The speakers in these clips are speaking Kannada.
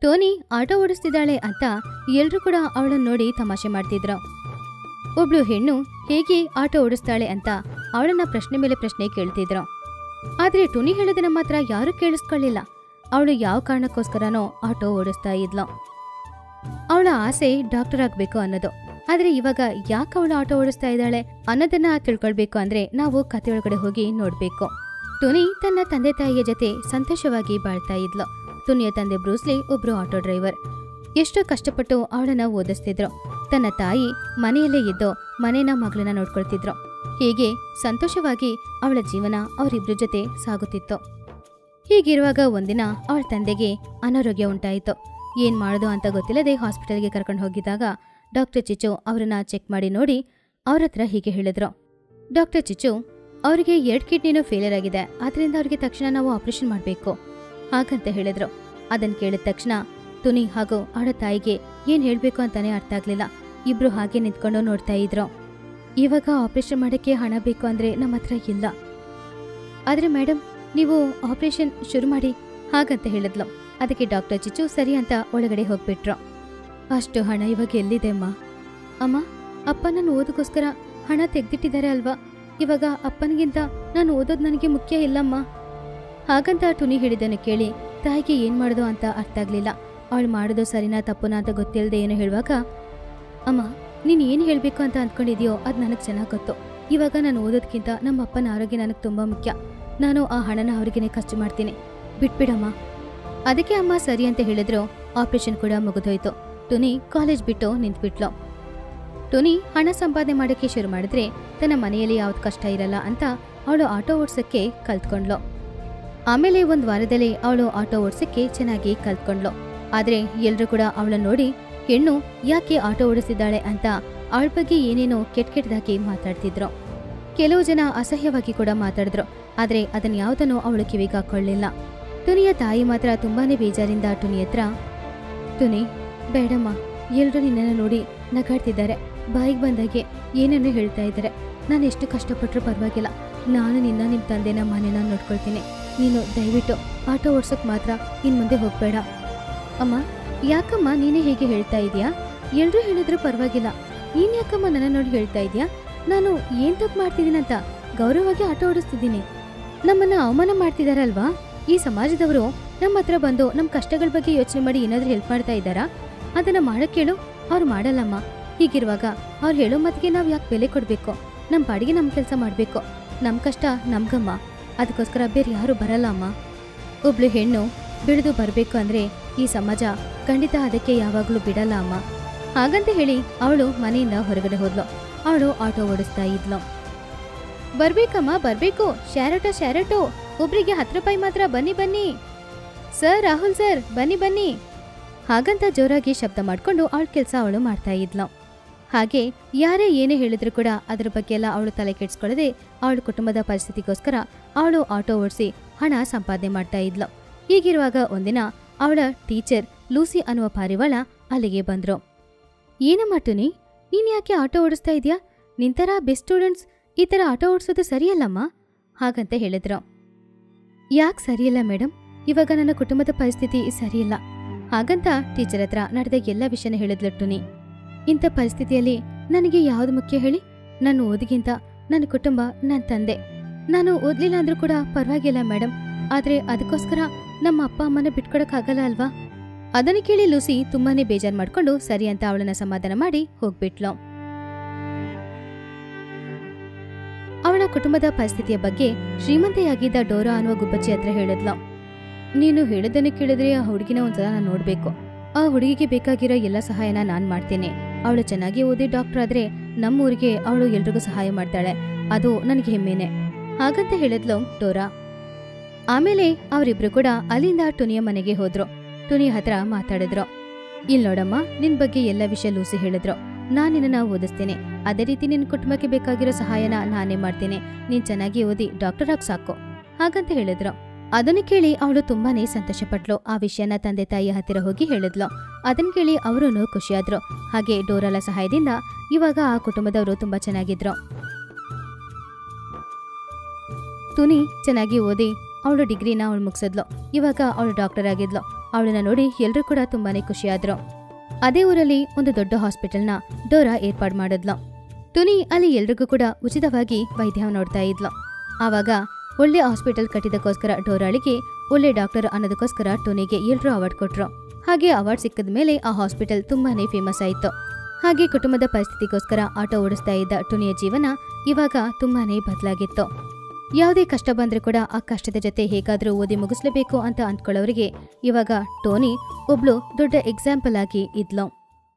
ಟೋನಿ ಆಟೋ ಓಡಿಸ್ತಿದ್ದಾಳೆ ಅಂತ ಎಲ್ರೂ ಕೂಡ ಅವಳನ್ನ ನೋಡಿ ತಮಾಷೆ ಮಾಡ್ತಿದ್ರು ಒಬ್ಳು ಹೆಣ್ಣು ಹೇಗೆ ಆಟೋ ಓಡಿಸ್ತಾಳೆ ಅಂತ ಅವಳನ್ನ ಪ್ರಶ್ನೆ ಮೇಲೆ ಪ್ರಶ್ನೆ ಕೇಳ್ತಿದ್ರು ಆದ್ರೆ ಟುನಿ ಹೇಳೋದನ್ನ ಮಾತ್ರ ಯಾರೂ ಕೇಳಿಸ್ಕೊಳ್ಳಿಲ್ಲ ಅವಳು ಯಾವ ಕಾರಣಕ್ಕೋಸ್ಕರನೋ ಆಟೋ ಓಡಿಸ್ತಾ ಇದ್ಲು ಅವಳ ಆಸೆ ಡಾಕ್ಟರ್ ಆಗ್ಬೇಕು ಅನ್ನೋದು ಆದ್ರೆ ಇವಾಗ ಯಾಕೆ ಅವಳು ಆಟೋ ಓಡಿಸ್ತಾ ಇದ್ದಾಳೆ ಅನ್ನೋದನ್ನ ತಿಳ್ಕೊಳ್ಬೇಕು ಅಂದ್ರೆ ನಾವು ಕಥೆಯೊಳಗಡೆ ಹೋಗಿ ನೋಡ್ಬೇಕು ಟುನಿ ತನ್ನ ತಂದೆ ತಾಯಿಯ ಜೊತೆ ಸಂತೋಷವಾಗಿ ಬಾಳ್ತಾ ಇದ್ಲು ಟುನಿಯ ತಂದೆ ಬ್ರೂಸ್ಲಿ ಒಬ್ರು ಆಟೋ ಡ್ರೈವರ್ ಎಷ್ಟೋ ಕಷ್ಟಪಟ್ಟು ಅವಳನ್ನ ಓದಿಸ್ತಿದ್ರು ತನ್ನ ತಾಯಿ ಮನೆಯಲ್ಲೇ ಇದ್ದು ಮನೇನ ಮಗಳನ್ನ ನೋಡ್ಕೊಳ್ತಿದ್ರು ಹೀಗೆ ಸಂತೋಷವಾಗಿ ಅವಳ ಜೀವನ ಅವರಿಬ್ರ ಜೊತೆ ಸಾಗುತ್ತಿತ್ತು ಹೀಗಿರುವಾಗ ಒಂದಿನ ಅವಳ ತಂದೆಗೆ ಅನಾರೋಗ್ಯ ಉಂಟಾಯಿತು ಏನ್ ಮಾಡೋದು ಅಂತ ಗೊತ್ತಿಲ್ಲದೆ ಹಾಸ್ಪಿಟಲ್ಗೆ ಕರ್ಕೊಂಡು ಹೋಗಿದ್ದಾಗ ಡಾಕ್ಟರ್ ಚಿಚ್ಚು ಅವರನ್ನ ಚೆಕ್ ಮಾಡಿ ನೋಡಿ ಅವ್ರ ಹತ್ರ ಹೀಗೆ ಹೇಳಿದ್ರು ಡಾಕ್ಟರ್ ಚಿಚ್ಚು ಅವರಿಗೆ ಎರಡ್ ಕಿಡ್ನಿನೂ ಫೇಲಿಯರ್ ಆಗಿದೆ ಆದ್ರಿಂದ ಅವ್ರಿಗೆ ತಕ್ಷಣ ನಾವು ಆಪರೇಷನ್ ಮಾಡಬೇಕು ಹಾಗಂತ ಹೇಳಿದ್ರು ಅದನ್ ಕೇಳಿದ ತಕ್ಷಣ ತುನಿ ಹಾಗೂ ಅವಳ ತಾಯಿಗೆ ಏನ್ ಹೇಳ್ಬೇಕು ಅಂತಾನೆ ಅರ್ಥ ಆಗ್ಲಿಲ್ಲ ಇಬ್ರು ಹಾಗೆ ನಿಂತ್ಕೊಂಡು ನೋಡ್ತಾ ಇದ್ರು ಇವಾಗ ಆಪರೇಷನ್ ಮಾಡಕ್ಕೆ ಹಣ ಬೇಕು ಅಂದ್ರೆ ನಮ್ಮ ಹತ್ರ ಇಲ್ಲ ಆದ್ರೆ ಮೇಡಮ್ ನೀವು ಆಪರೇಷನ್ ಶುರು ಮಾಡಿ ಹಾಗಂತ ಹೇಳಿದ್ಲು ಅದಕ್ಕೆ ಡಾಕ್ಟರ್ ಚಿಚ್ಚು ಸರಿ ಅಂತ ಒಳಗಡೆ ಹೋಗ್ಬಿಟ್ರು ಅಷ್ಟು ಹಣ ಇವಾಗ ಎಲ್ಲಿದೆ ಅಮ್ಮ ಅಮ್ಮ ಅಪ್ಪ ನಾನು ಓದಕ್ಕೋಸ್ಕರ ಹಣ ತೆಗ್ದಿಟ್ಟಿದ್ದಾರೆ ಅಲ್ವಾ ಇವಾಗ ಅಪ್ಪನಿಗಿಂತ ನಾನು ಓದೋದು ನನಗೆ ಮುಖ್ಯ ಇಲ್ಲಮ್ಮ ಹಾಗಂತ ಟುನಿ ಹೇಳಿದ್ದನ್ನು ಕೇಳಿ ತಾಯಿಗೆ ಏನ್ ಮಾಡೋದು ಅಂತ ಅರ್ಥ ಆಗ್ಲಿಲ್ಲ ಅವಳು ಮಾಡೋದು ಸರಿನಾ ತಪ್ಪುನಾ ಅಂತ ಗೊತ್ತಿಲ್ಲದೆ ಏನು ಹೇಳುವಾಗ ಅಮ್ಮ ನೀನು ಏನು ಹೇಳಬೇಕು ಅಂತ ಅಂದ್ಕೊಂಡಿದ್ಯೋ ಅದು ನನಗೆ ಚೆನ್ನಾಗಿ ಗೊತ್ತು ಇವಾಗ ನಾನು ಓದೋದಕ್ಕಿಂತ ನಮ್ಮ ಅಪ್ಪನ ಆರೋಗ್ಯ ನನಗೆ ತುಂಬ ಮುಖ್ಯ ನಾನು ಆ ಹಣನ ಅವ್ರಿಗೇನೆ ಖರ್ಚು ಮಾಡ್ತೀನಿ ಬಿಟ್ಬಿಡಮ್ಮ ಅದಕ್ಕೆ ಅಮ್ಮ ಸರಿ ಅಂತ ಹೇಳಿದ್ರು ಆಪರೇಷನ್ ಕೂಡ ಮುಗಿದೋಯ್ತು ಟುನಿ ಕಾಲೇಜ್ ಬಿಟ್ಟು ನಿಂತ್ಬಿಟ್ಲು ಟುನಿ ಹಣ ಸಂಪಾದನೆ ಮಾಡೋಕ್ಕೆ ಶುರು ಮಾಡಿದ್ರೆ ತನ್ನ ಮನೆಯಲ್ಲಿ ಯಾವ್ದು ಕಷ್ಟ ಇರಲ್ಲ ಅಂತ ಅವಳು ಆಟೋ ಓಡ್ಸಕ್ಕೆ ಕಲ್ತ್ಕೊಂಡ್ಲು ಆಮೇಲೆ ಒಂದ್ ವಾರದಲ್ಲಿ ಅವಳು ಆಟೋ ಓಡ್ಸಕ್ಕೆ ಚೆನ್ನಾಗಿ ಕಲ್ತ್ಕೊಂಡ್ಲು ಆದ್ರೆ ಎಲ್ರೂ ಕೂಡ ಅವಳನ್ನ ನೋಡಿ ಹೆಣ್ಣು ಯಾಕೆ ಆಟೋ ಓಡಿಸಿದ್ದಾಳೆ ಅಂತ ಅವಳ ಬಗ್ಗೆ ಏನೇನೋ ಕೆಟ್ಟ ಕೆಟ್ಟದಾಗಿ ಮಾತಾಡ್ತಿದ್ರು ಕೆಲವು ಜನ ಅಸಹ್ಯವಾಗಿ ಕೂಡ ಮಾತಾಡಿದ್ರು ಆದ್ರೆ ಅದನ್ನ ಯಾವ್ದನ್ನೂ ಅವಳು ಕಿವಿಗೆ ಹಾಕೊಳ್ಳಿಲ್ಲ ಟುನಿಯ ತಾಯಿ ಮಾತ್ರ ತುಂಬಾನೇ ಬೇಜಾರಿಂದ ಟುನಿ ಹತ್ರ ಟುನಿ ಬೇಡಮ್ಮ ಎಲ್ರೂ ನಿನ್ನನ್ನು ನೋಡಿ ನಗಾಡ್ತಿದ್ದಾರೆ ಬಾಯಿಗೆ ಬಂದಾಗೆ ಏನನ್ನು ಹೇಳ್ತಾ ಇದ್ದಾರೆ ನಾನು ಎಷ್ಟು ಕಷ್ಟಪಟ್ಟರೂ ಪರವಾಗಿಲ್ಲ ನಾನು ನಿನ್ನ ನಿಮ್ಮ ತಂದೆನ ಮನೆನ ನೋಡ್ಕೊಳ್ತೀನಿ ನೀನು ದಯವಿಟ್ಟು ಆಟೋ ಓಡ್ಸೋಕ್ ಮಾತ್ರ ಇನ್ ಮುಂದೆ ಹೋಗ್ಬೇಡ ಅಮ್ಮ ಯಾಕಮ್ಮ ನೀನೇ ಹೇಗೆ ಹೇಳ್ತಾ ಇದೀಯಾ ಎಲ್ರೂ ಹೇಳಿದ್ರು ಪರವಾಗಿಲ್ಲ ನೀನ್ ಯಾಕಮ್ಮ ನನ್ನ ನೋಡಿ ಹೇಳ್ತಾ ಇದೀಯಾ ನಾನು ಏನ್ ತಪ್ಪು ಮಾಡ್ತಿದ್ದೀನಂತ ಗೌರವವಾಗಿ ಆಟೋ ಓಡಿಸ್ತಿದ್ದೀನಿ ನಮ್ಮನ್ನ ಅವಮಾನ ಮಾಡ್ತಿದಾರಲ್ವಾ ಈ ಸಮಾಜದವರು ನಮ್ಮ ಹತ್ರ ಬಂದು ನಮ್ಮ ಕಷ್ಟಗಳ ಬಗ್ಗೆ ಯೋಚನೆ ಮಾಡಿ ಏನಾದ್ರೂ ಹೆಲ್ಪ್ ಮಾಡ್ತಾ ಇದ್ದಾರಾ ಅದನ್ನ ಮಾಡಕ್ ಹೇಳು ಅವ್ರು ಮಾಡಲ್ಲಮ್ಮ ಹೀಗಿರುವಾಗ ಅವ್ರು ಹೇಳೋ ಮತ್ತಿಗೆ ನಾವು ಯಾಕೆ ಬೆಲೆ ಕೊಡಬೇಕು ನಮ್ಮ ಪಾಡಿಗೆ ನಮ್ಮ ಕೆಲಸ ಮಾಡಬೇಕು ನಮ್ಮ ಕಷ್ಟ ನಮ್ಗಮ್ಮ ಅದಕ್ಕೋಸ್ಕರ ಬೇರೆ ಯಾರು ಬರಲ್ಲ ಅಮ್ಮ ಒಬ್ಳು ಹೆಣ್ಣು ಬಿಳಿದು ಬರಬೇಕು ಅಂದ್ರೆ ಈ ಸಮಾಜ ಖಂಡಿತ ಅದಕ್ಕೆ ಯಾವಾಗಲೂ ಬಿಡಲ್ಲ ಅಮ್ಮ ಹಾಗಂತ ಹೇಳಿ ಅವಳು ಮನೆಯಿಂದ ಹೊರಗಡೆ ಹೋದ್ಲು ಅವಳು ಆಟೋ ಓಡಿಸ್ತಾ ಇದ್ಲು ಬರ್ಬೇಕಮ್ಮ ಬರ್ಬೇಕು ಶಾರಟೋ ಶಾರಟೋ ಒಬ್ರಿಗೆ ಹತ್ತು ರೂಪಾಯಿ ಮಾತ್ರ ಬನ್ನಿ ಬನ್ನಿ ಸರ್ ರಾಹುಲ್ ಸರ್ ಬನ್ನಿ ಬನ್ನಿ ಹಾಗಂತ ಜೋರಾಗಿ ಶಬ್ದ ಮಾಡ್ಕೊಂಡು ಅವಳ ಕೆಲಸ ಅವಳು ಮಾಡ್ತಾ ಇದ್ಲು ಹಾಗೆ ಯಾರೇ ಏನೇ ಹೇಳಿದ್ರು ಕೂಡ ಅದ್ರ ಬಗ್ಗೆ ಎಲ್ಲ ಅವಳು ತಲೆ ಕೆಡ್ಸ್ಕೊಳ್ಳದೆ ಅವಳ ಕುಟುಂಬದ ಪರಿಸ್ಥಿತಿಗೋಸ್ಕರ ಅವಳು ಆಟೋ ಓಡಿಸಿ ಹಣ ಸಂಪಾದನೆ ಮಾಡ್ತಾ ಇದ್ಲು ಹೀಗಿರುವಾಗ ಒಂದಿನ ಅವಳ ಟೀಚರ್ ಲೂಸಿ ಅನ್ನುವ ಪಾರಿವಾಳ ಅಲ್ಲಿಗೆ ಬಂದ್ರು ಏನಮ್ಮ ಟುನಿ ನೀನ್ ಯಾಕೆ ಆಟೋ ಓಡಿಸ್ತಾ ಇದೀಯಾ ನಿಂತರ ಬೆಸ್ಟ್ ಸ್ಟೂಡೆಂಟ್ಸ್ ಈ ಥರ ಆಟೋ ಓಡಿಸೋದು ಸರಿಯಲ್ಲಮ್ಮ ಹಾಗಂತ ಹೇಳಿದ್ರು ಯಾಕೆ ಸರಿಯಿಲ್ಲ ಮೇಡಮ್ ಇವಾಗ ನನ್ನ ಕುಟುಂಬದ ಪರಿಸ್ಥಿತಿ ಸರಿಯಿಲ್ಲ ಹಾಗಂತ ಟೀಚರ್ ಹತ್ರ ನಡೆದ ಎಲ್ಲ ವಿಷಯನ ಹೇಳಿದ್ಲು ಟುನಿ ಇಂಥ ಪರಿಸ್ಥಿತಿಯಲ್ಲಿ ನನಗೆ ಯಾವ್ದು ಮುಖ್ಯ ಹೇಳಿ ನನ್ನ ಓದಿಗಿಂತ ನನ್ನ ಕುಟುಂಬ ನನ್ನ ತಂದೆ ನಾನು ಓದ್ಲಿಲ್ಲ ಅಂದ್ರೂ ಕೂಡ ಪರವಾಗಿಲ್ಲ ಮೇಡಮ್ ಆದ್ರೆ ಅದಕ್ಕೋಸ್ಕರ ನಮ್ಮ ಅಪ್ಪ ಅಮ್ಮನ ಬಿಟ್ಕೊಡಕ್ಕಾಗಲ್ಲ ಅಲ್ವಾ ಅದನ್ನು ಕೇಳಿ ಲೂಸಿ ತುಂಬಾನೇ ಬೇಜಾರ್ ಮಾಡ್ಕೊಂಡು ಸರಿ ಅಂತ ಅವಳನ್ನ ಸಮಾಧಾನ ಮಾಡಿ ಹೋಗ್ಬಿಟ್ಲು ಅವಳ ಕುಟುಂಬದ ಪರಿಸ್ಥಿತಿಯ ಬಗ್ಗೆ ಶ್ರೀಮಂತೆಯಾಗಿದ್ದ ಡೋರಾ ಅನ್ನುವ ಗುಬ್ಬಚ್ಚಿ ಹತ್ರ ಹೇಳಿದ್ಲು ನೀನು ಹೇಳಿದ್ದನ್ನು ಕೇಳಿದ್ರೆ ಆ ಹುಡುಗಿನ ಒಂದ್ಸಲ ನಾನು ನೋಡ್ಬೇಕು ಆ ಹುಡುಗಿಗೆ ಬೇಕಾಗಿರೋ ಎಲ್ಲ ಸಹಾಯನ ನಾನ್ ಮಾಡ್ತೇನೆ ಅವಳು ಚೆನ್ನಾಗಿ ಓದಿ ಡಾಕ್ಟರ್ ಆದ್ರೆ ನಮ್ಮೂರಿಗೆ ಅವಳು ಎಲ್ರಿಗೂ ಸಹಾಯ ಮಾಡ್ತಾಳೆ ಅದು ನನಗೆ ಹೆಮ್ಮೆನೆ ಹಾಗಂತ ಹೇಳಿದ್ಲು ಡೋರಾ ಆಮೇಲೆ ಅವರಿಬ್ರು ಕೂಡ ಅಲ್ಲಿಂದ ಟುನಿಯ ಮನೆಗೆ ಹೋದ್ರು ಟುನಿ ಹತ್ರ ಮಾತಾಡಿದ್ರು ಇಲ್ ನೋಡಮ್ಮ ನಿನ್ ಬಗ್ಗೆ ಎಲ್ಲ ವಿಷಯ ಲೂಸಿ ಹೇಳಿದ್ರು ನಾನ್ ನಿನ್ನ ಓದಿಸ್ತೇನೆ ಅದೇ ರೀತಿ ನಿನ್ ಕುಟುಂಬಕ್ಕೆ ಬೇಕಾಗಿರೋ ಸಹಾಯನ ನಾನೇ ಮಾಡ್ತೇನೆ ನೀನ್ ಚೆನ್ನಾಗಿ ಓದಿ ಡಾಕ್ಟರ್ ಆಗ್ ಸಾಕು ಹಾಗಂತ ಹೇಳಿದ್ರು ಅದನ್ನು ಕೇಳಿ ಅವಳು ತುಂಬಾನೇ ಸಂತೋಷಪಟ್ಲು ಆ ವಿಷಯನ ತಂದೆ ತಾಯಿಯ ಹತ್ತಿರ ಹೋಗಿ ಹೇಳಿದ್ಲು ಅದನ್ ಕೇಳಿ ಅವರೂ ಖುಷಿಯಾದ್ರು ಹಾಗೆ ಡೋರಲ ಸಹಾಯದಿಂದ ಇವಾಗ ಆ ಕುಟುಂಬದವರು ತುಂಬಾ ಚೆನ್ನಾಗಿದ್ರು ತುನಿ ಚೆನ್ನಾಗಿ ಓದಿ ಅವಳು ಡಿಗ್ರಿನ ಅವಳು ಮುಗಿಸಿದ್ಲು ಇವಾಗ ಅವಳು ಡಾಕ್ಟರ್ ಆಗಿದ್ಲು ಅವಳನ್ನ ನೋಡಿ ಎಲ್ರೂ ಕೂಡ ತುಂಬಾನೇ ಖುಷಿಯಾದ್ರು ಅದೇ ಊರಲ್ಲಿ ಒಂದು ದೊಡ್ಡ ಹಾಸ್ಪಿಟಲ್ನ ಡೋರಾ ಏರ್ಪಾಡು ಮಾಡಿದ್ಲು ಟುನಿ ಅಲ್ಲಿ ಎಲ್ರಿಗೂ ಕೂಡ ಉಚಿತವಾಗಿ ವೈದ್ಯ ನೋಡ್ತಾ ಇದ್ಲು ಆವಾಗ ಒಳ್ಳೆ ಹಾಸ್ಪಿಟಲ್ ಕಟ್ಟಿದಕ್ಕೋಸ್ಕರ ಡೋರಾಳಿಗೆ ಒಳ್ಳೆ ಡಾಕ್ಟರ್ ಅನ್ನೋದಕ್ಕೋಸ್ಕರ ಟೋನಿಗೆ ಎಲ್ರೂ ಅವಾರ್ಡ್ ಕೊಟ್ರು ಹಾಗೆ ಅವಾರ್ಡ್ ಸಿಕ್ಕಿದ ಮೇಲೆ ಆ ಹಾಸ್ಪಿಟಲ್ ತುಂಬಾನೇ ಫೇಮಸ್ ಆಯಿತು ಹಾಗೆ ಕುಟುಂಬದ ಪರಿಸ್ಥಿತಿಗೋಸ್ಕರ ಆಟೋ ಓಡಿಸ್ತಾ ಇದ್ದ ಟುನಿಯ ಜೀವನ ಇವಾಗ ತುಂಬಾನೇ ಬದಲಾಗಿತ್ತು ಯಾವುದೇ ಕಷ್ಟ ಬಂದ್ರೆ ಕೂಡ ಆ ಕಷ್ಟದ ಜೊತೆ ಹೇಗಾದ್ರೂ ಓದಿ ಮುಗಿಸ್ಲೇಬೇಕು ಅಂತ ಅಂದ್ಕೊಳ್ಳೋರಿಗೆ ಇವಾಗ ಟೋನಿ ಒಬ್ಳು ದೊಡ್ಡ ಎಕ್ಸಾಂಪಲ್ ಆಗಿ ಇದ್ಲು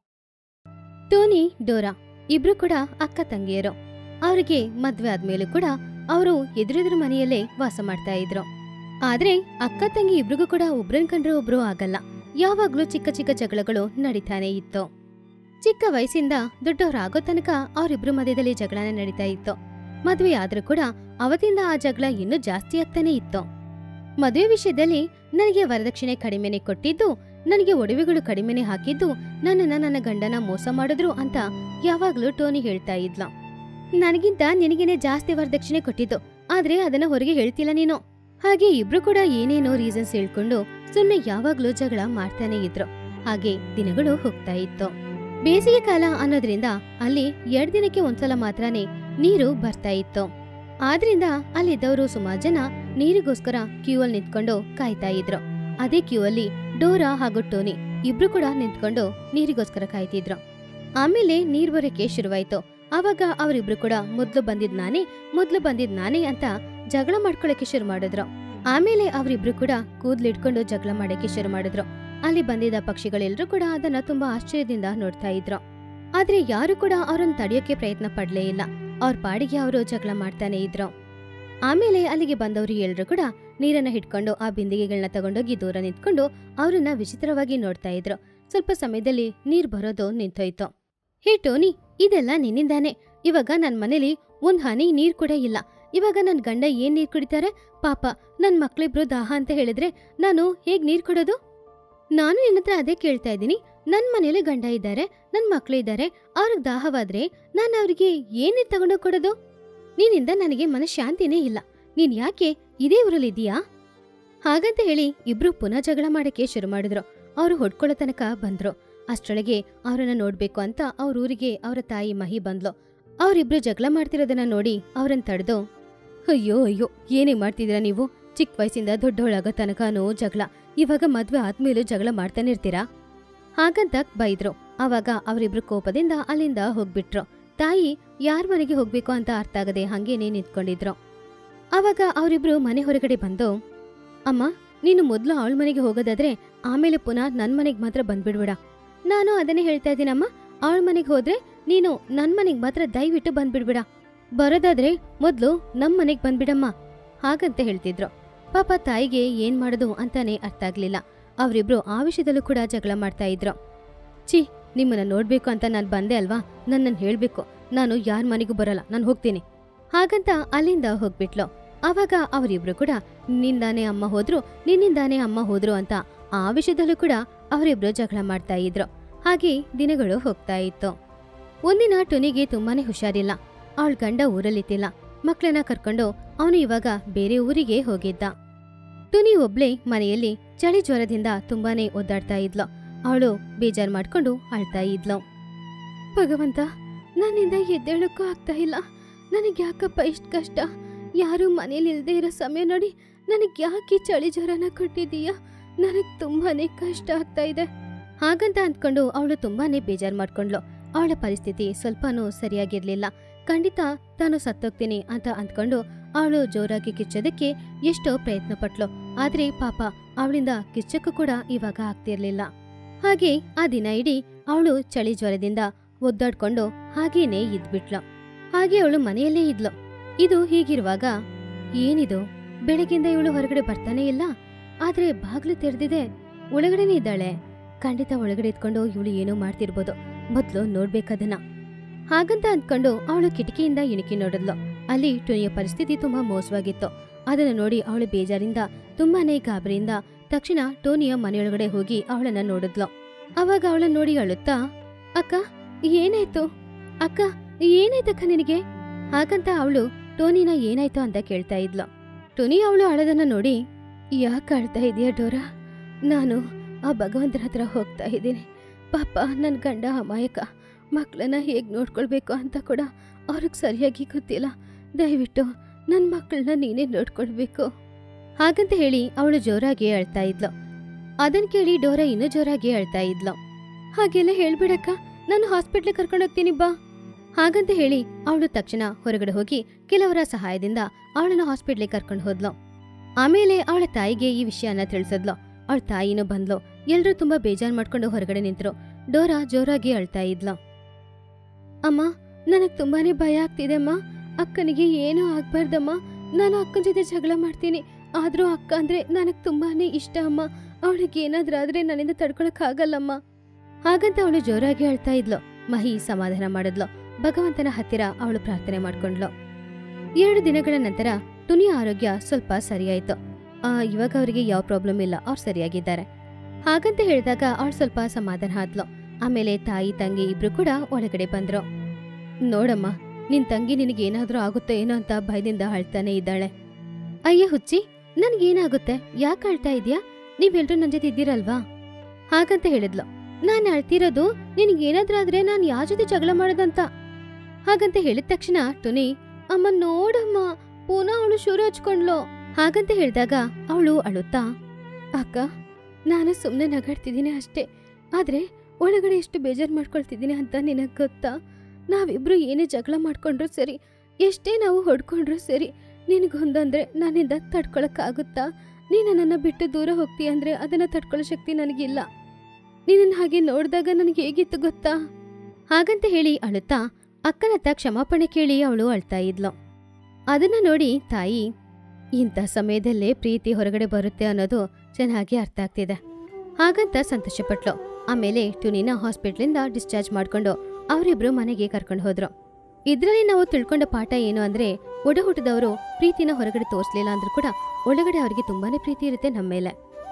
ಟೋನಿ ಡೋರಾ ಇಬ್ರು ಕೂಡ ಅಕ್ಕ ತಂಗಿಯರು ಅವರಿಗೆ ಮದ್ವೆ ಆದ್ಮೇಲೂ ಕೂಡ ಅವರು ಎದುರೆದುರು ಮನೆಯಲ್ಲೇ ವಾಸ ಮಾಡ್ತಾ ಇದ್ರು ಆದ್ರೆ ಅಕ್ಕ ತಂಗಿ ಇಬ್ರಿಗೂ ಕೂಡ ಒಬ್ರನ್ ಕಂಡ್ರೆ ಒಬ್ರು ಆಗಲ್ಲ ಯಾವಾಗ್ಲೂ ಚಿಕ್ಕ ಚಿಕ್ಕ ಜಗಳಗಳು ನಡೀತಾನೆ ಇತ್ತು ಚಿಕ್ಕ ವಯಸ್ಸಿಂದ ದೊಡ್ಡವರಾಗೋ ತನಕ ಅವರಿಬ್ರು ಮಧ್ಯದಲ್ಲಿ ಜಗಳನೇ ನಡೀತಾ ಇತ್ತು ಮದ್ವೆ ಆದ್ರೂ ಕೂಡ ಅವತ್ತಿಂದ ಆ ಜಗಳ ಇನ್ನೂ ಜಾಸ್ತಿ ಆಗ್ತಾನೆ ಇತ್ತು ಮದುವೆ ವಿಷಯದಲ್ಲಿ ನನಗೆ ವರದಕ್ಷಿಣೆ ಕಡಿಮೆನೆ ಕೊಟ್ಟಿದ್ದು ನನಗೆ ಒಡವೆಗಳು ಕಡಿಮೆನೆ ಹಾಕಿದ್ದು ನನ್ನನ್ನ ನನ್ನ ಗಂಡನ ಮೋಸ ಮಾಡಿದ್ರು ಅಂತ ಯಾವಾಗ್ಲೂ ಟೋನಿ ಹೇಳ್ತಾ ಇದ್ಲು ನನಗಿಂತ ನಿನಗೇನೆ ಜಾಸ್ತಿ ವರದಕ್ಷಿಣೆ ಕೊಟ್ಟಿದ್ದು ಆದ್ರೆ ಅದನ್ನ ಹೊರಗೆ ಹೇಳ್ತಿಲ್ಲ ನೀನು ಹಾಗೆ ಇಬ್ರು ಕೂಡ ಏನೇನೋ ರೀಸನ್ಸ್ ಹೇಳ್ಕೊಂಡು ಸುಮ್ನೆ ಯಾವಾಗ್ಲೂ ಜಗಳ ಮಾಡ್ತಾನೆ ಇದ್ರು ಹಾಗೆ ದಿನಗಳು ಹೋಗ್ತಾ ಇತ್ತು ಬೇಸಿಗೆ ಕಾಲ ಅನ್ನೋದ್ರಿಂದ ಅಲ್ಲಿ ಎರಡ್ ದಿನಕ್ಕೆ ಒಂದ್ಸಲ ಮಾತ್ರನೇ ನೀರು ಬರ್ತಾ ಇತ್ತು ಆದ್ರಿಂದ ಅಲ್ಲಿದ್ದವರು ಸುಮಾರು ಜನ ನೀರಿಗೋಸ್ಕರ ಕ್ಯೂ ಅಲ್ಲಿ ನಿಂತ್ಕೊಂಡು ಕಾಯ್ತಾ ಇದ್ರು ಅದೇ ಕ್ಯೂ ಅಲ್ಲಿ ಡೋರಾ ಹಾಗೂ ಟೋನಿ ಇಬ್ರು ಕೂಡ ನಿಂತ್ಕೊಂಡು ನೀರಿಗೋಸ್ಕರ ಕಾಯ್ತಿದ್ರು ಆಮೇಲೆ ನೀರ್ ಬರೋಕೆ ಶುರುವಾಯ್ತು ಆವಾಗ ಅವರಿಬ್ರು ಕೂಡ ಮೊದ್ಲು ಬಂದಿದ್ ನಾನೇ ಮೊದ್ಲು ಬಂದಿದ್ ನಾನೇ ಅಂತ ಜಗಳ ಮಾಡ್ಕೊಳಕ್ಕೆ ಶುರು ಮಾಡಿದ್ರು ಆಮೇಲೆ ಅವರಿಬ್ರು ಕೂಡ ಕೂದ್ಲಿಡ್ಕೊಂಡು ಜಗಳ ಮಾಡಕ್ಕೆ ಶುರು ಮಾಡಿದ್ರು ಅಲ್ಲಿ ಬಂದಿದ್ದ ಪಕ್ಷಿಗಳೆಲ್ಲರೂ ಕೂಡ ಅದನ್ನ ತುಂಬಾ ಆಶ್ಚರ್ಯದಿಂದ ನೋಡ್ತಾ ಇದ್ರು ಆದ್ರೆ ಯಾರು ಕೂಡ ಅವ್ರನ್ನ ತಡೆಯೋಕೆ ಪ್ರಯತ್ನ ಪಡ್ಲೇ ಇಲ್ಲ ಅವ್ರ ಪಾಡಿಗೆ ಅವರು ಜಗಳ ಮಾಡ್ತಾನೆ ಇದ್ರು ಆಮೇಲೆ ಅಲ್ಲಿಗೆ ಬಂದವರು ಎಲ್ರು ಕೂಡ ನೀರನ್ನ ಹಿಡ್ಕೊಂಡು ಆ ಬಿಂದಿಗೆಗಳನ್ನ ತಗೊಂಡೋಗಿ ದೂರ ನಿಂತ್ಕೊಂಡು ಅವ್ರನ್ನ ವಿಚಿತ್ರವಾಗಿ ನೋಡ್ತಾ ಇದ್ರು ಸ್ವಲ್ಪ ಸಮಯದಲ್ಲಿ ನೀರ್ ಬರೋದು ನಿಂತೋಯ್ತು ಹೇ ಟೋನಿ ಇದೆಲ್ಲ ನಿನ್ನಿಂದಾನೆ ಇವಾಗ ನನ್ ಮನೇಲಿ ಒಂದ್ ಹನಿ ನೀರ್ ಕೂಡ ಇಲ್ಲ ಇವಾಗ ನನ್ ಗಂಡ ಏನ್ ನೀರ್ ಕುಡಿತಾರೆ ಪಾಪ ನನ್ ಮಕ್ಳಿಬ್ರು ದಾಹ ಅಂತ ಹೇಳಿದ್ರೆ ನಾನು ಹೇಗ್ ನೀರ್ ಕೊಡೋದು ನಾನು ನಿನ್ನ ಹತ್ರ ಅದೇ ಕೇಳ್ತಾ ಇದ್ದೀನಿ ನನ್ ಮನೇಲಿ ಗಂಡ ಇದ್ದಾರೆ ನನ್ ಮಕ್ಳು ಇದ್ದಾರೆ ಅವ್ರಿಗೆ ದಾಹವಾದ್ರೆ ನಾನು ಅವ್ರಿಗೆ ಏನ್ ನೀರ್ ತಗೊಂಡೋಗ್ ಕೊಡೋದು ನಿನ್ನಿಂದ ನನಗೆ ಮನಃಶಾಂತಿನೇ ಇಲ್ಲ ನೀನ್ ಯಾಕೆ ಇದೇ ಊರಲ್ಲಿದ್ದೀಯಾ ಹಾಗಂತ ಹೇಳಿ ಇಬ್ರು ಪುನಃ ಜಗಳ ಮಾಡಕ್ಕೆ ಶುರು ಮಾಡಿದ್ರು ಅವರು ಹೊಡ್ಕೊಳ್ಳೋ ತನಕ ಬಂದ್ರು ಅಷ್ಟರೊಳಗೆ ಅವರನ್ನ ನೋಡ್ಬೇಕು ಅಂತ ಅವ್ರ ಊರಿಗೆ ಅವರ ತಾಯಿ ಮಹಿ ಬಂದ್ಲು ಅವರಿಬ್ರು ಜಗಳ ಮಾಡ್ತಿರೋದನ್ನ ನೋಡಿ ಅವ್ರನ್ನ ತಡೆದು ಅಯ್ಯೋ ಅಯ್ಯೋ ಏನೇ ಮಾಡ್ತಿದ್ದೀರಾ ನೀವು ಚಿಕ್ಕ ವಯಸ್ಸಿಂದ ದೊಡ್ಡವಳಾಗೋ ತನಕನೂ ಜಗಳ ಇವಾಗ ಮದ್ವೆ ಆದ್ಮೇಲೂ ಜಗಳ ಮಾಡ್ತಾನೆ ಇರ್ತೀರಾ ಹಾಗಂತ ಬೈದ್ರು ಅವಾಗ ಅವರಿಬ್ರು ಕೋಪದಿಂದ ಅಲ್ಲಿಂದ ಹೋಗ್ಬಿಟ್ರು ತಾಯಿ ಯಾರ ಮನೆಗೆ ಹೋಗ್ಬೇಕು ಅಂತ ಅರ್ಥ ಆಗದೆ ಹಂಗೇನೆ ನಿಂತ್ಕೊಂಡಿದ್ರು ಅವಾಗ ಅವರಿಬ್ರು ಮನೆ ಹೊರಗಡೆ ಬಂದು ಅಮ್ಮ ನೀನು ಮೊದ್ಲು ಅವಳ ಮನೆಗೆ ಹೋಗೋದಾದ್ರೆ ಆಮೇಲೆ ಪುನಃ ನನ್ ಮನೆಗೆ ಮಾತ್ರ ಬಂದ್ಬಿಡ್ಬೇಡ ನಾನು ಅದನ್ನೇ ಹೇಳ್ತಾ ಇದ್ದೀನಮ್ಮ ಅವಳ ಮನೆಗೆ ಹೋದ್ರೆ ನೀನು ನನ್ ಮನೆಗೆ ಮಾತ್ರ ದಯವಿಟ್ಟು ಬಂದ್ಬಿಡ್ಬೇಡ ಬರೋದಾದ್ರೆ ಮೊದ್ಲು ನಮ್ ಮನೆಗ್ ಬಂದ್ಬಿಡಮ್ಮ ಹಾಗಂತ ಹೇಳ್ತಿದ್ರು ಪಾಪ ತಾಯಿಗೆ ಏನ್ ಮಾಡೋದು ಅಂತಾನೆ ಅರ್ಥ ಆಗ್ಲಿಲ್ಲ ಅವರಿಬ್ರು ಆ ವಿಷಯದಲ್ಲೂ ಕೂಡ ಜಗಳ ಮಾಡ್ತಾ ಇದ್ರು ಛೀ ನಿಮ್ಮನ್ನ ನೋಡ್ಬೇಕು ಅಂತ ನಾನು ಬಂದೆ ಅಲ್ವಾ ನನ್ನನ್ನು ಹೇಳ್ಬೇಕು ನಾನು ಯಾರ ಮನೆಗೂ ಬರಲ್ಲ ನಾನು ಹೋಗ್ತೀನಿ ಹಾಗಂತ ಅಲ್ಲಿಂದ ಹೋಗ್ಬಿಟ್ಲು ಆವಾಗ ಅವರಿಬ್ರು ಕೂಡ ನಿನ್ನಿಂದಾನೇ ಅಮ್ಮ ಹೋದ್ರು ನಿನ್ನಿಂದಾನೇ ಅಮ್ಮ ಹೋದ್ರು ಅಂತ ಆ ವಿಷಯದಲ್ಲೂ ಕೂಡ ಅವರಿಬ್ರು ಜಗಳ ಮಾಡ್ತಾ ಇದ್ರು ಹಾಗೆ ದಿನಗಳು ಹೋಗ್ತಾ ಇತ್ತು ಒಂದಿನ ಟುನಿಗೆ ತುಂಬಾನೇ ಹುಷಾರಿಲ್ಲ ಅವಳ ಗಂಡ ಊರಲ್ಲಿತ್ತಿಲ್ಲ ಮಕ್ಳನ್ನ ಕರ್ಕೊಂಡು ಅವನು ಇವಾಗ ಬೇರೆ ಊರಿಗೆ ಹೋಗಿದ್ದ ಟುನಿ ಒಬ್ಳೆ ಮನೆಯಲ್ಲಿ ಚಳಿ ಜ್ವರದಿಂದ ತುಂಬಾನೇ ಒದ್ದಾಡ್ತಾ ಇದ್ಲು ಅವಳು ಬೇಜಾರ್ ಮಾಡ್ಕೊಂಡು ಅಳ್ತಾ ಇದ್ಲು ಭಗವಂತ ನನ್ನಿಂದ ಎದ್ದೇಳಕ್ಕೂ ಆಗ್ತಾ ಇಲ್ಲ ನನಗೆ ಯಾಕಪ್ಪ ಇಷ್ಟ ಕಷ್ಟ ಯಾರು ಮನೇಲಿ ಇಲ್ದೇ ಇರೋ ಸಮಯ ನೋಡಿ ನನಗೆ ಯಾಕೆ ಈ ಚಳಿ ಜ್ವರನ ಕೊಟ್ಟಿದೀಯಾ ನನಗೆ ತುಂಬಾನೇ ಕಷ್ಟ ಆಗ್ತಾ ಇದೆ ಹಾಗಂತ ಅಂದ್ಕೊಂಡು ಅವಳು ತುಂಬಾನೇ ಬೇಜಾರ್ ಮಾಡ್ಕೊಂಡ್ಲು ಅವಳ ಪರಿಸ್ಥಿತಿ ಸ್ವಲ್ಪನೂ ಸರಿಯಾಗಿರ್ಲಿಲ್ಲ ಖಂಡಿತ ತಾನು ಸತ್ತೋಗ್ತೀನಿ ಅಂತ ಅಂದ್ಕೊಂಡು ಅವಳು ಜೋರಾಗಿ ಕಿಚ್ಚೋದಕ್ಕೆ ಎಷ್ಟೋ ಪ್ರಯತ್ನ ಪಟ್ಲು ಆದ್ರೆ ಪಾಪ ಅವಳಿಂದ ಕಿಚ್ಚಕ್ಕೂ ಕೂಡ ಇವಾಗ ಆಗ್ತಿರ್ಲಿಲ್ಲ ಹಾಗೆ ಆ ದಿನ ಇಡೀ ಅವಳು ಚಳಿ ಜ್ವರದಿಂದ ಒದ್ದಾಡ್ಕೊಂಡು ಹಾಗೇನೆ ಇದ್ಬಿಟ್ಲು ಹಾಗೆ ಅವಳು ಮನೆಯಲ್ಲೇ ಇದ್ಲು ಇದು ಹೀಗಿರುವಾಗ ಏನಿದು ಬೆಳಗಿಂದ ಇವಳು ಹೊರಗಡೆ ಬರ್ತಾನೆ ಇಲ್ಲ ಆದ್ರೆ ಬಾಗ್ಲು ತೆರೆದಿದೆ ಒಳಗಡೆನೇ ಇದ್ದಾಳೆ ಖಂಡಿತ ಒಳಗಡೆ ಇದ್ಕೊಂಡು ಇವಳು ಏನೋ ಮಾಡ್ತಿರ್ಬೋದು ಮೊದ್ಲು ನೋಡ್ಬೇಕದನ್ನ ಹಾಗಂತ ಅಂದ್ಕೊಂಡು ಅವಳು ಕಿಟಕಿಯಿಂದ ಇಣುಕಿ ನೋಡಿದ್ಲು ಅಲ್ಲಿ ಟುನಿಯ ಪರಿಸ್ಥಿತಿ ತುಂಬಾ ಮೋಸವಾಗಿತ್ತು ಅದನ್ನು ನೋಡಿ ಅವಳು ಬೇಜಾರಿಂದ ತುಂಬಾನೇ ಗಾಬರಿಯಿಂದ ತಕ್ಷಣ ಟೋನಿಯ ಮನೆಯೊಳಗಡೆ ಹೋಗಿ ಅವಳನ್ನ ನೋಡಿದ್ಲು ಅವಾಗ ಅವಳನ್ನ ನೋಡಿ ಅಳುತ್ತಾ ಅಕ್ಕ ಏನಾಯ್ತು ಅಕ್ಕ ಏನಾಯ್ತಕ್ಕ ನಿನಗೆ ಹಾಗಂತ ಅವಳು ಟೋನಿನ ಏನಾಯ್ತು ಅಂತ ಕೇಳ್ತಾ ಇದ್ಲು ಟುನಿ ಅವಳು ಅಳದನ್ನ ನೋಡಿ ಯಾಕೆ ಅಳ್ತಾ ಇದೆಯಾ ಡೋರಾ ನಾನು ಆ ಭಗವಂತನ ಹತ್ರ ಹೋಗ್ತಾ ಇದ್ದೀನಿ ಪಾಪ ನನ್ನ ಗಂಡ ಅಮಾಯಕ ಮಕ್ಕಳನ್ನ ಹೇಗೆ ನೋಡ್ಕೊಳ್ಬೇಕು ಅಂತ ಕೂಡ ಅವ್ರಿಗೆ ಸರಿಯಾಗಿ ಗೊತ್ತಿಲ್ಲ ದಯವಿಟ್ಟು ನನ್ನ ಮಕ್ಕಳನ್ನ ನೀನೇ ನೋಡ್ಕೊಳ್ಬೇಕು ಹಾಗಂತ ಹೇಳಿ ಅವಳು ಜೋರಾಗಿ ಅಳ್ತಾ ಇದ್ಲು ಅದನ್ ಕೇಳಿ ಡೋರಾ ಇನ್ನೂ ಜೋರಾಗಿ ಅಳ್ತಾ ಇದ್ಲು ಹಾಗೆಲ್ಲ ಹೇಳ್ಬಿಡಕ್ಕ ನಾನು ಹಾಸ್ಪಿಟ್ಲಿಗೆ ಕರ್ಕೊಂಡೋಗ್ತೀನಿ ಬಾ ಹಾಗಂತ ಹೇಳಿ ಅವಳು ತಕ್ಷಣ ಹೊರಗಡೆ ಹೋಗಿ ಕೆಲವರ ಸಹಾಯದಿಂದ ಅವಳನ್ನ ಹಾಸ್ಪಿಟ್ಲಿಗೆ ಕರ್ಕೊಂಡು ಹೋದ್ಲು ಆಮೇಲೆ ಅವಳ ತಾಯಿಗೆ ಈ ವಿಷಯನ ತಿಳಿಸಿದ್ಲು ಅವಳ ತಾಯಿನೂ ಬಂದ್ಲು ಎಲ್ರೂ ತುಂಬಾ ಬೇಜಾರ್ ಮಾಡ್ಕೊಂಡು ಹೊರಗಡೆ ನಿಂತರು ಡೋರಾ ಜೋರಾಗಿ ಅಳ್ತಾ ಇದ್ಲು ಅಮ್ಮ ನನಗ್ ತುಂಬಾನೇ ಭಯ ಆಗ್ತಿದೆ ಅಮ್ಮ ಅಕ್ಕನಿಗೆ ಏನೂ ಆಗ್ಬಾರ್ದಮ್ಮ ನಾನು ಅಕ್ಕನ ಜೊತೆ ಜಗಳ ಮಾಡ್ತೀನಿ ಆದ್ರೂ ಅಕ್ಕ ಅಂದ್ರೆ ನನಗ್ ತುಂಬಾನೇ ಇಷ್ಟ ಅಮ್ಮ ಅವಳಿಗೆ ಏನಾದ್ರೂ ಆದ್ರೆ ನನ್ನಿಂದ ತಡ್ಕೊಳಕ್ ಆಗಲ್ಲಮ್ಮ ಹಾಗಂತ ಅವಳು ಜೋರಾಗಿ ಅಳ್ತಾ ಇದ್ಲು ಮಹಿ ಸಮಾಧಾನ ಮಾಡಿದ್ಲು ಭಗವಂತನ ಹತ್ತಿರ ಅವಳು ಪ್ರಾರ್ಥನೆ ಮಾಡ್ಕೊಂಡ್ಲು ಎರಡು ದಿನಗಳ ನಂತರ ಟುನಿಯ ಆರೋಗ್ಯ ಸ್ವಲ್ಪ ಸರಿಯಾಯ್ತು ಆ, ಇವಾಗ ಅವರಿಗೆ ಯಾವ ಪ್ರಾಬ್ಲಮ್ ಇಲ್ಲ ಅವ್ರು ಸರಿಯಾಗಿದ್ದಾರೆ ಹಾಗಂತ ಹೇಳಿದಾಗ ಅವಳು ಸ್ವಲ್ಪ ಸಮಾಧಾನ ಆದ್ಲು ಆಮೇಲೆ ತಾಯಿ ತಂಗಿ ಇಬ್ರು ಕೂಡ ಒಳಗಡೆ ಬಂದ್ರು ನೋಡಮ್ಮ ನಿನ್ ತಂಗಿ ನಿನಗೇನಾದ್ರೂ ಆಗುತ್ತೋ ಏನೋ ಅಂತ ಭಯದಿಂದ ಅಳ್ತಾನೆ ಇದ್ದಾಳೆ ಅಯ್ಯ ಹುಚ್ಚಿ ನನ್ಗೇನಾಗುತ್ತೆ ಯಾಕೆ ಅಳ್ತಾ ಇದೀಯಾ ನೀವೆಲ್ರೂ ನನ್ ಜೊತೆ ಇದ್ದೀರಲ್ವಾ ಹಾಗಂತ ಹೇಳಿದ್ಲು ನಾನ್ ಅಳ್ತಿರೋದು ನಿನಗೇನಾದ್ರೂ ಆದ್ರೆ ನಾನ್ ಯಾರ ಜೊತೆ ಜಗಳ ಮಾಡೋದಂತ ಹಾಗಂತ ಹೇಳಿದ ತಕ್ಷಣ ಟುನಿ ಅಮ್ಮ ನೋಡಮ್ಮ ಪುನಃ ಅವಳು ಶುರು ಹಚ್ಕೊಂಡ್ಲು ಹಾಗಂತ ಹೇಳಿದಾಗ ಅವಳು ಅಳುತ್ತಾ ಅಕ್ಕ ನಾನು ಸುಮ್ಮನೆ ನಗಾಡ್ತಿದ್ದೀನಿ ಅಷ್ಟೇ ಆದ್ರೆ ಒಳಗಡೆ ಎಷ್ಟು ಬೇಜಾರ್ ಮಾಡ್ಕೊಳ್ತಿದ್ದೀನಿ ಅಂತ ನಿನಗ್ ಗೊತ್ತಾ ನಾವಿಬ್ರು ಏನೇ ಜಗಳ ಮಾಡ್ಕೊಂಡ್ರು ಸರಿ ಎಷ್ಟೇ ನಾವು ಹೊಡ್ಕೊಂಡ್ರು ಸರಿ ನಿನಗೊಂದಂದ್ರೆ ನನ್ನಿಂದ ತಡ್ಕೊಳಕ್ಕಾಗುತ್ತಾ ನೀನು ನನ್ನ ಬಿಟ್ಟು ದೂರ ಹೋಗ್ತೀಯ ಅಂದ್ರೆ ಅದನ್ನ ತಡ್ಕೊಳ್ಳೋ ಶಕ್ತಿ ನನಗಿಲ್ಲ ನಿನ್ನ ಹಾಗೆ ನೋಡಿದಾಗ ನನಗೆ ಹೇಗಿತ್ತು ಗೊತ್ತಾ ಹಾಗಂತ ಹೇಳಿ ಅಳುತ್ತಾ ಅಕ್ಕನತ್ತ ಕ್ಷಮಾಪಣೆ ಕೇಳಿ ಅವಳು ಅಳ್ತಾ ಇದ್ಲು ಅದನ್ನ ನೋಡಿ ತಾಯಿ ಇಂಥ ಸಮಯದಲ್ಲೇ ಪ್ರೀತಿ ಹೊರಗಡೆ ಬರುತ್ತೆ ಅನ್ನೋದು ಚೆನ್ನಾಗಿ ಅರ್ಥ ಆಗ್ತಿದೆ ಹಾಗಂತ ಸಂತೋಷಪಟ್ಲು ಆಮೇಲೆ ಟುನಿನ ಹಾಸ್ಪಿಟ್ಲಿಂದ ಡಿಸ್ಚಾರ್ಜ್ ಮಾಡ್ಕೊಂಡು ಅವರಿಬ್ರು ಮನೆಗೆ ಕರ್ಕೊಂಡು ಹೋದ್ರು ಇದ್ರಲ್ಲಿ ನಾವು ತಿಳ್ಕೊಂಡ ಪಾಠ ಏನು ಅಂದ್ರೆ ಒಡ ಹುಟ್ಟಿದವರು ಪ್ರೀತಿನ ಹೊರಗಡೆ ತೋರಿಸ್ಲಿಲ್ಲ ಅಂದ್ರೂ ಕೂಡ ಒಳಗಡೆ ಅವರಿಗೆ ತುಂಬಾನೇ ಪ್ರೀತಿ ಇರುತ್ತೆ ನಮ್ಮ ಮೇಲೆ